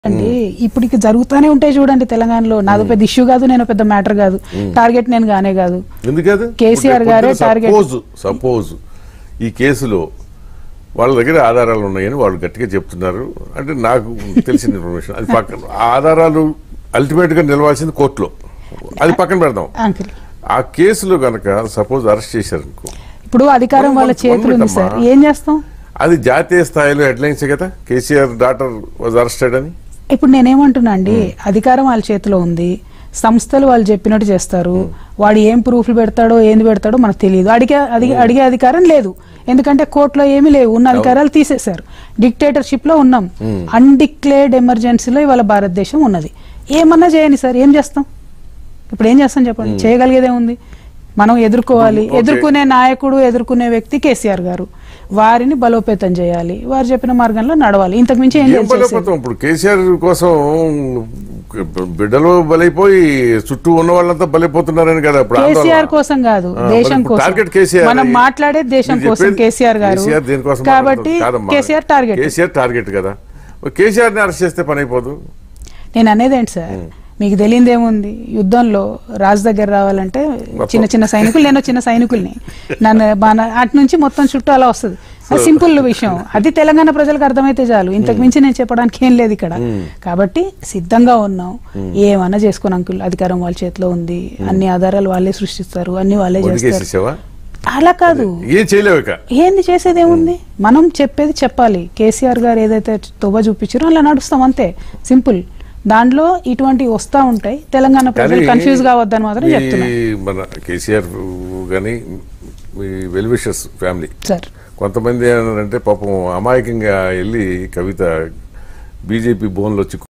అండి ఇప్పుడు ఇక జరుగుతూనే ఉంటాయి చూడండి తెలంగాణలో నాది పెద్ద ఇష్యూ కాదు నేను పెద్ద మ్యాటర్ కాదు టార్గెట్ నేను గానే కాదు ఎందుకదు కేసీఆర్ గారే target. సపోజ్ సపోజ్ ఈ కేసులో వాళ్ళ దగ్గర ఆధారాలు ఉన్నాయని వాళ్ళు గట్టిగా చెప్తున్నారు అంటే నాకు తెలిసిన ఇన్ఫర్మేషన్ అది పక్కన ఆ ఆధారాలు అల్టిమేట్ గా నిలవాల్సింది కోర్టులో అది పక్కన పెడదాం అంకిల్ ఆ కేసులో గనక సపోజ్ అరెస్ట్ చేశారనుకో ఇప్పుడు అధికారం వాళ్ళ One చేతులు ఉంది minute సార్ అమ్మా. ఏం చేస్తాం అది జాతీయ స్థాయిలో హెడ్లైన్స్ కదా కేసీఆర్ డాటర్ వాజ్ అరెస్టెడ్ అని ఇప్పుడు నేనేమంటున్నా అండి అధికారం వాళ్ళ చేతిలో ఉంది సంస్థలు వాళ్ళు చెప్పినట్టు చేస్తారు వాడు ఏం ప్రూఫ్లు పెడతాడో ఏంది పెడతాడో మనకు తెలియదు అడిగే అడిగే అడిగే అధికారం లేదు ఎందుకంటే కోర్టులో ఏమీ లేవు ఉన్న అధికారాలు తీసేశారు డిక్టేటర్షిప్ లో ఉన్నాం అన్డిక్లేర్డ్ ఎమర్జెన్సీలో ఇవాళ భారతదేశం ఉన్నది ఏమన్నా చేయని సార్ ఏం చేస్తాం ఇప్పుడు ఏం చేస్తాం చెప్పండి చేయగలిగేదే ఉంది మనం ఎదుర్కోవాలి Okay. ఎదుర్కొనే నాయకుడు ఎదుర్కొనే వ్యక్తి కేసీఆర్ గారు వారిని బలోపేతం చేయాలి వారు చెప్పిన మార్గంలో నడవాలి ఇంతకు మించి ఏం ఏం లేదు చేసేది. బలైపోతాం ఇప్పుడు కేసీఆర్ కోసం బిడ్డలు బలైపోయి చుట్టూ ఉన్న వాళ్ళంతా బలైపోతున్నారని కదా ఇప్పుడు కేసీఆర్ ఆందోళన. కోసం కాదు ఆ, మరి దేశం ఇప్పుడు కోసం టార్గెట్ కేసీఆర్ మనం అయ్యి- మాట్లాడే దేశం మీరు కోసం చెప్పేది కేసీఆర్ గారు కేసీఆర్ దేనికోసం కాబట్టి మాట్లాడుతున్నారు? కాదమ్మా. కేసీఆర్ టార్గెట్ కేసీఆర్ టార్గెట్ కదా కేసీఆర్ ని అరెస్ట్ చేస్తే పని అయిపోదు నేను అనేది ఏంటి సార్ మీకు తెలియదు ఏముంది యుద్ధంలో రాజు దగ్గర రావాలంటే చిన్న చిన్న సైనికులు నేను చిన్న సైనికుల్ని నన్ను మన అటు నుంచి మొత్తం చుట్టూ అలా వస్తుంది అది సింపుల్ విషయం అది తెలంగాణ ప్రజలకు అర్థమైతే చాలు ఇంతకు మించి నేను చెప్పడానికి ఏం లేదు ఇక్కడ కాబట్టి సిద్ధంగా ఉన్నాం ఏమన్నా చేసుకుని అంకుల్ అధికారం వాళ్ళ చేతిలో ఉంది అన్ని ఆధారాలు వాళ్ళే సృష్టిస్తారు అన్ని వాళ్ళే చేస్తారు వదిలేసేసావా అలా కాదు ఏం చేయలేవు ఇక ఏంది చేసేది ఏముంది మనం చెప్పేది చెప్పాలి కేసీఆర్ గారు ఏదైతే తొవ్వ చూపించారో అలా నడుస్తాం అంతే సింపుల్ దాంట్లో ఇటువంటి వస్తా ఉంటాయి తెలంగాణ ప్రజలు కానీ కన్ఫ్యూజ్ కావద్దని మాత్రం మీ చెప్తున్నా మన కేసీఆర్ కానీ మీ వెల్విషర్స్ ఫ్యామిలీ సార్ కొంతమంది ఏమన్నారంటే పాపం అమాయకంగా వెళ్ళి కవిత బీజేపీ భవన్లో వచ్చి